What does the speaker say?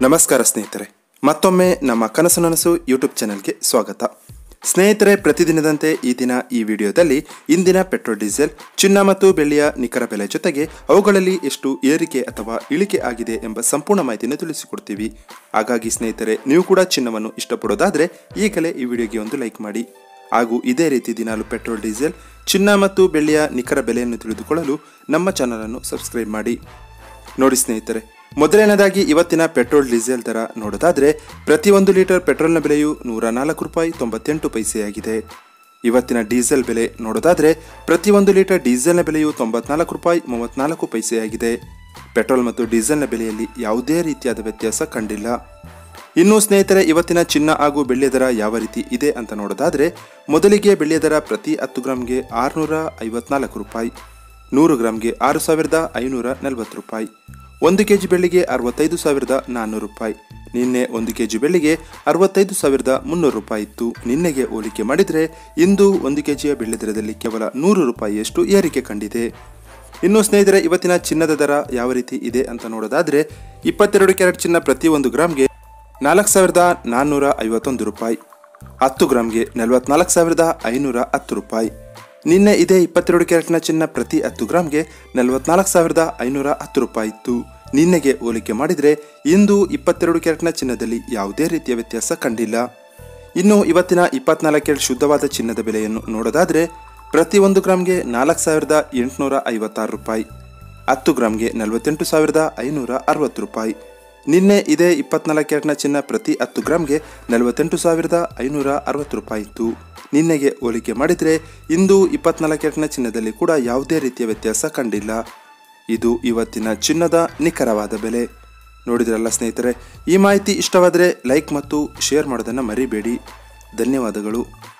ನಮಸ್ಕಾರ ಸ್ನೇಹಿತರೆ ಮತ್ತೊಮ್ಮೆ ನಮ್ಮ ಕನಸು ನನಸು ಯೂಟ್ಯೂಬ್ ಚಾನೆಲ್ಗೆ ಸ್ವಾಗತ ಸ್ನೇಹಿತರೆ ಪ್ರತಿದಿನದಂತೆ ಈ ದಿನ ಈ ವಿಡಿಯೋದಲ್ಲಿ ಇಂದಿನ ಪೆಟ್ರೋಲ್ ಡೀಸೆಲ್ ಚಿನ್ನ ಮತ್ತು ಬೆಳ್ಳಿಯ ನಿಖರ ಬೆಲೆ ಜೊತೆಗೆ ಅವುಗಳಲ್ಲಿ ಎಷ್ಟು ಏರಿಕೆ ಅಥವಾ ಇಳಿಕೆ ಆಗಿದೆ ಎಂಬ ಸಂಪೂರ್ಣ ಮಾಹಿತಿಯನ್ನು ತಿಳಿಸಿಕೊಡ್ತೀವಿ ಹಾಗಾಗಿ ಸ್ನೇಹಿತರೆ ನೀವು ಕೂಡ ಚಿನ್ನವನ್ನು ಇಷ್ಟಪಡೋದಾದರೆ ಈಗಲೇ ಈ ವಿಡಿಯೋಗೆ ಒಂದು ಲೈಕ್ ಮಾಡಿ ಹಾಗೂ ಇದೇ ರೀತಿ ದಿನಾಲು ಪೆಟ್ರೋಲ್ ಡೀಸೆಲ್ ಚಿನ್ನ ಮತ್ತು ಬೆಳ್ಳಿಯ ನಿಖರ ಬೆಲೆಯನ್ನು ತಿಳಿದುಕೊಳ್ಳಲು ನಮ್ಮ ಚಾನಲನ್ನು ಸಬ್ಸ್ಕ್ರೈಬ್ ಮಾಡಿ ನೋಡಿ ಸ್ನೇಹಿತರೆ ಮೊದಲನೇದಾಗಿ ಇವತ್ತಿನ ಪೆಟ್ರೋಲ್ ಡೀಸೆಲ್ ದರ ನೋಡೋದಾದ್ರೆ ಪ್ರತಿ ಒಂದು ಲೀಟರ್ ಪೆಟ್ರೋಲ್ನ ಬೆಲೆಯು ನೂರ ನಾಲ್ಕು ರೂಪಾಯಿ ತೊಂಬತ್ತೆಂಟು ಪೈಸೆಯಾಗಿದೆ ಇವತ್ತಿನ ಡೀಸೆಲ್ ಬೆಲೆ ನೋಡೋದಾದ್ರೆ ಪ್ರತಿ ಒಂದು ಲೀಟರ್ ಡೀಸೆಲ್ನ ಬೆಲೆಯು ತೊಂಬತ್ನಾಲ್ಕು ರೂಪಾಯಿ ಮೂವತ್ನಾಲ್ಕು ಪೈಸೆಯಾಗಿದೆ ಪೆಟ್ರೋಲ್ ಮತ್ತು ಡೀಸೆಲ್ನ ಬೆಲೆಯಲ್ಲಿ ಯಾವುದೇ ರೀತಿಯಾದ ವ್ಯತ್ಯಾಸ ಕಂಡಿಲ್ಲ ಇನ್ನು ಸ್ನೇಹಿತರೆ ಇವತ್ತಿನ ಚಿನ್ನ ಹಾಗೂ ಬೆಳ್ಳಿಯ ದರ ಯಾವ ರೀತಿ ಇದೆ ಅಂತ ನೋಡೋದಾದ್ರೆ ಮೊದಲಿಗೆ ಬೆಳ್ಳಿಯ ದರ ಪ್ರತಿ ಹತ್ತು ಗ್ರಾಮ್ಗೆ ಆರುನೂರ ಐವತ್ನಾಲ್ಕು ರೂಪಾಯಿ ನೂರು ಗ್ರಾಮ್ಗೆ ಆರು ಸಾವಿರದ ಐನೂರ ನಲವತ್ತು ರೂಪಾಯಿ ಒಂದು ಕೆಜಿ ಬೆಳ್ಳಿಗೆ ಅರವತ್ತೈದು ಸಾವಿರದ ನಾನ್ನೂರು ರೂಪಾಯಿ ನಿನ್ನೆ ಒಂದು ಕೆಜಿ ಬೆಳ್ಳಿಗೆ ಅರವತ್ತೈದು ಸಾವಿರದ ಮುನ್ನೂರು ರೂಪಾಯಿ ಇತ್ತು ನಿನ್ನೆಗೆ ಹೋಲಿಕೆ ಮಾಡಿದರೆ ಇಂದು ಒಂದು ಕೆಜಿಯ ಬೆಳ್ಳಿ ದರದಲ್ಲಿ ಕೇವಲ ನೂರು ರೂಪಾಯಿಯಷ್ಟು ಏರಿಕೆ ಕಂಡಿದೆ ಇನ್ನು ಸ್ನೇಹಿತರೆ ಇವತ್ತಿನ ಚಿನ್ನದ ದರ ಯಾವ ರೀತಿ ಇದೆ ಅಂತ ನೋಡೋದಾದ್ರೆ ಇಪ್ಪತ್ತೆರಡು ಕ್ಯಾರೆಟ್ ಚಿನ್ನ ಪ್ರತಿ ಒಂದು ಗ್ರಾಮ್ಗೆ ನಾಲ್ಕು ಸಾವಿರದ ನಾನ್ನೂರ ಐವತ್ತೊಂದು ರೂಪಾಯಿ ಹತ್ತು ಗ್ರಾಮ್ಗೆ ನಲವತ್ನಾಲ್ಕು ಸಾವಿರದ ಐನೂರ ಹತ್ತು ರೂಪಾಯಿ ನಿನ್ನೆ ಇದೇ ಇಪ್ಪತ್ತೆರಡು ಕ್ಯಾರೆಟ್ನ ಚಿನ್ನ ಪ್ರತಿ ಹತ್ತು ಗ್ರಾಮ್ಗೆ ನಲವತ್ನಾಲ್ಕು ಸಾವಿರದ ಐನೂರ ಹತ್ತು ರೂಪಾಯಿ ಇತ್ತು ನಿನ್ನೆಗೆ ಹೋಲಿಕೆ ಮಾಡಿದರೆ ಇಂದು ಇಪ್ಪತ್ತೆರಡು ಕ್ಯಾರೆಟ್ನ ಚಿನ್ನದಲ್ಲಿ ಯಾವುದೇ ರೀತಿಯ ವ್ಯತ್ಯಾಸ ಕಂಡಿಲ್ಲ ಇನ್ನು ಇವತ್ತಿನ ಇಪ್ಪತ್ನಾಲ್ಕು ಕ್ಯಾರೆಟ್ ಶುದ್ಧವಾದ ಚಿನ್ನದ ಬೆಲೆಯನ್ನು ನೋಡೋದಾದ್ರೆ ಪ್ರತಿ ಒಂದು ಗ್ರಾಮ್ಗೆ ನಾಲ್ಕು ಸಾವಿರದ ಎಂಟುನೂರ ಐವತ್ತಾರು ರೂಪಾಯಿ ಹತ್ತು ಗ್ರಾಮ್ಗೆ ನಲವತ್ತೆಂಟು ಸಾವಿರದ ಐನೂರ ಅರವತ್ತು ರೂಪಾಯಿ ನಿನ್ನೆ ಇದೇ ಇಪ್ಪತ್ನಾಲ್ಕು ಕ್ಯಾರೆಟ್ನ ಚಿನ್ನ ಪ್ರತಿ ಹತ್ತು ಗ್ರಾಮ್ಗೆ ನಲವತ್ತೆಂಟು ಸಾವಿರದ ಐನೂರ ಅರವತ್ತು ರೂಪಾಯಿ ಇತ್ತು ನಿನ್ನೆಗೆ ಹೋಲಿಕೆ ಮಾಡಿದರೆ ಇಂದು ಇಪ್ಪತ್ನಾಲ್ಕು ಕ್ಯಾರೆಟ್ನ ಚಿನ್ನದಲ್ಲಿ ಕೂಡ ಯಾವುದೇ ರೀತಿಯ ವ್ಯತ್ಯಾಸ ಕಂಡಿಲ್ಲ ಇದು ಇವತ್ತಿನ ಚಿನ್ನದ ನಿಖರವಾದ ಬೆಲೆ ನೋಡಿದ್ರಲ್ಲ ಸ್ನೇಹಿತರೆ ಈ ಮಾಹಿತಿ ಇಷ್ಟವಾದರೆ ಲೈಕ್ ಮತ್ತು ಶೇರ್ ಮಾಡೋದನ್ನು ಮರಿಬೇಡಿ ಧನ್ಯವಾದಗಳು